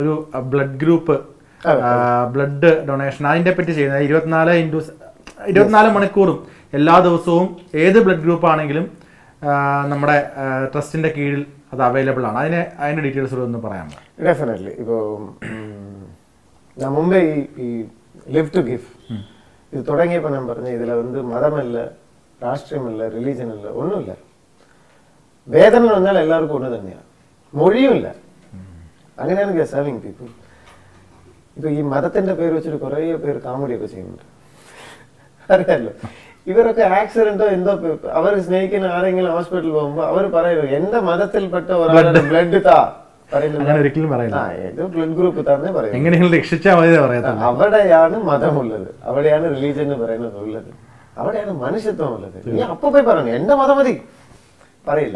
ഒരു blood group blood donation അതിനെ പറ്റി ചെയ്യുന്നത് ഇരുപത്തിനാല് ഇൻറ്റു ഇരുപത്തിനാല് മണിക്കൂറും എല്ലാ ദിവസവും ഏത് ബ്ലഡ് ഗ്രൂപ്പ് ആണെങ്കിലും ആ, നമ്മുടെ ട്രസ്റ്റിന്റെ കീഴിൽ അത് അവൈലബിൾ ആണ് അതിനെ അതിന്റെ ഡീറ്റെയിൽസ് ഒന്ന് പറയാമോ ഡെഫിനറ്റ്ലി ഇപ്പോൾ ഞാൻ മുമ്പേ ഈ ഈ ലിവ് ടു ഗിവ് ഇത് തുടങ്ങിയപ്പോൾ ഞാൻ പറഞ്ഞ ഇതിൽ வந்து മതമല്ല രാഷ്ട്രീയമല്ല റിലീജൻ ഇല്ല ഒന്നുമില്ല വേദന വന്നാൽ എല്ലാവർക്കും ഒന്ന് തന്നെയാണ് മൊഴിയുമില്ല അങ്ങനെയാണ് സേവിങ് പീപ്പിൾ ഇപ്പൊ ഈ മതത്തിന്റെ പേര് വെച്ചിട്ട് കുറേ പേര് കാമഡിയൊക്കെ ചെയ്യുന്നുണ്ട് അറിയാലോ ഇവരൊക്കെ ആക്സിഡന്റോ എന്തോ അവർ സ്നേഹിക്കുന്ന ആരെങ്കിലും ഹോസ്പിറ്റലിൽ പോകുമ്പോൾ അവർ പറയുന്നത് എന്റെ മതത്തിൽപ്പെട്ട ഒരാളുടെ ബ്ലഡ് താ പറയുന്നത് അങ്ങനെ ഒരിക്കലും പറയില്ല ആ ഏത് ബ്ലഡ് ഗ്രൂപ്പ് തന്നെ പറയും എങ്ങനെയെങ്കിലും രക്ഷിച്ചാൽ മതി പറയത്തില്ല അവിടെയാണ് മതമുള്ളത് അവിടെയാണ് റിലീജൻ എന്ന് പറയുന്നത് ഉള്ളത് അവിടെയാണ് മനുഷ്യത്വം ഉള്ളത് നീ അപ്പൊ പോയി പറഞ്ഞു എന്റെ മതം മതി പറയില്ല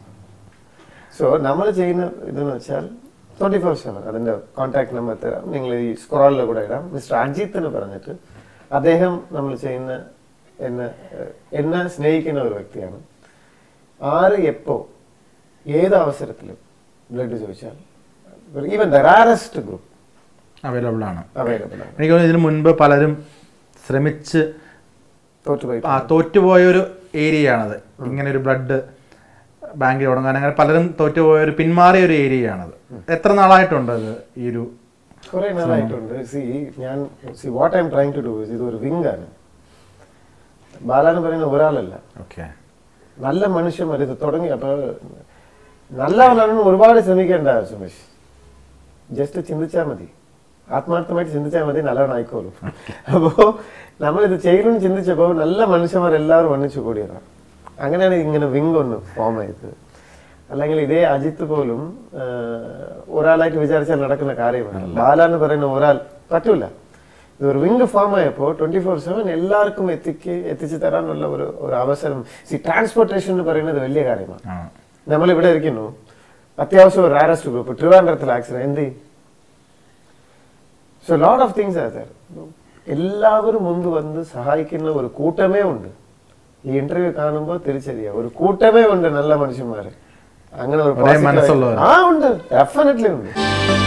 സോ നമ്മൾ ചെയ്യുന്ന ഇതെന്ന് വെച്ചാൽ ട്വന്റി ഫോർ സെവൻ അതിന്റെ കോൺടാക്ട് നമ്പർ തരാം നിങ്ങൾ ഈ സ്ക്രോളിൽ കൂടെ ഇടാം മിസ്റ്റർ അജിത്ത് എന്ന് പറഞ്ഞിട്ട് അദ്ദേഹം നമ്മൾ ചെയ്യുന്ന എന്നെ ഏഹ്, എന്നെ സ്നേഹിക്കുന്ന ഒരു വ്യക്തിയാണ് ആര് എപ്പോ ഏത് അവസരത്തിലും ബ്ലഡ് ചോദിച്ചാൽ even the rarest group available ആണ് അവൈലബിൾ ആണ് എനിക്ക് തോന്നുന്നു ഇതിനു മുൻപ് പലരും ശ്രമിച്ച് തോറ്റുപോയി ആ തോറ്റുപോയ ഒരു ഏരിയയാണത് ഇങ്ങനെ ഒരു ബ്ലഡ് ബാങ്ക് തുടങ്ങാൻ അങ്ങനെ പലരും തോറ്റുപോയ ഒരു പിന്മാറിയ ഒരു ഏരിയയാണത് എത്ര നാളായിട്ടുണ്ട് അത് ഈ ഒരു കുറെ നാളായിട്ടുണ്ട് സി ഞാൻ see what I'm trying to do ഇത് ഒരു വിങ് ആണ് ബാലാന്ന് പറയുന്ന ഒരാളല്ല ഓക്കെ നല്ല മനുഷ്യന്മാർ ഇത് തുടങ്ങി അപ്പൊ നല്ലവനാണെന്ന് ഒരുപാട് ശ്രമിക്കേണ്ട സുമേഷ് ജസ്റ്റ് ചിന്തിച്ചാൽ മതി ആത്മാർത്ഥമായിട്ട് ചിന്തിച്ചാൽ മതി നല്ലവനായിക്കോളും അപ്പോ നമ്മൾ ഇത് ചെയ്യണമെന്ന് ചിന്തിച്ചപ്പോൾ നല്ല മനുഷ്യന്മാർ എല്ലാവരും ഒന്നിച്ചു കൂടിയതാണ് അങ്ങനെയാണ് ഇങ്ങനെ വിങ് ഒന്ന് ഫോം ആയത് അല്ലെങ്കിൽ ഇതേ അജിത്ത് പോലും ആ, ഒരാളായിട്ട് വിചാരിച്ചാൽ നടക്കുന്ന കാര്യമാണ് ബാല എന്ന് പറയുന്ന ഒരാൾ പറ്റൂല ഇത് ഒരു വിങ് ഫോം ആയപ്പോൾ ട്വന്റി ഫോർ സെവൻ എല്ലാവർക്കും എത്തിക്ക് എത്തിച്ചു തരാനുള്ള ഒരു ഒരു അവസരം സി ട്രാൻസ്പോർട്ടേഷൻ എന്ന് പറയുന്നത് വലിയ കാര്യമാണ് ആ നമ്മൾ ഇവിടെ ഇരിക്കുന്നു അത്യാവശ്യം ഒരു റാരസ്റ്റ് ഗ്രൂപ്പ് ട്രിവാൻഡ്രത്തിൽ ആക്സിഡന്റ് എന്ത് so lot of things are there എല്ലാവരും മുമ്പ് വന്ന് സഹായിക്കുന്ന ഒരു കൂട്ടമേ ഉണ്ട് ഈ ഇന്റർവ്യൂ കാണുമ്പോൾ തിരിച്ചറിയാം ഒരു കൂട്ടമേ ഉണ്ട് നല്ല മനുഷ്യന്മാര് അങ്ങനെ ഒരു ഒരേ positive- മനസ്സുള്ളവര്. ആ ഉണ്ട് ഡെഫിനറ്റ്ലി ഉണ്ട്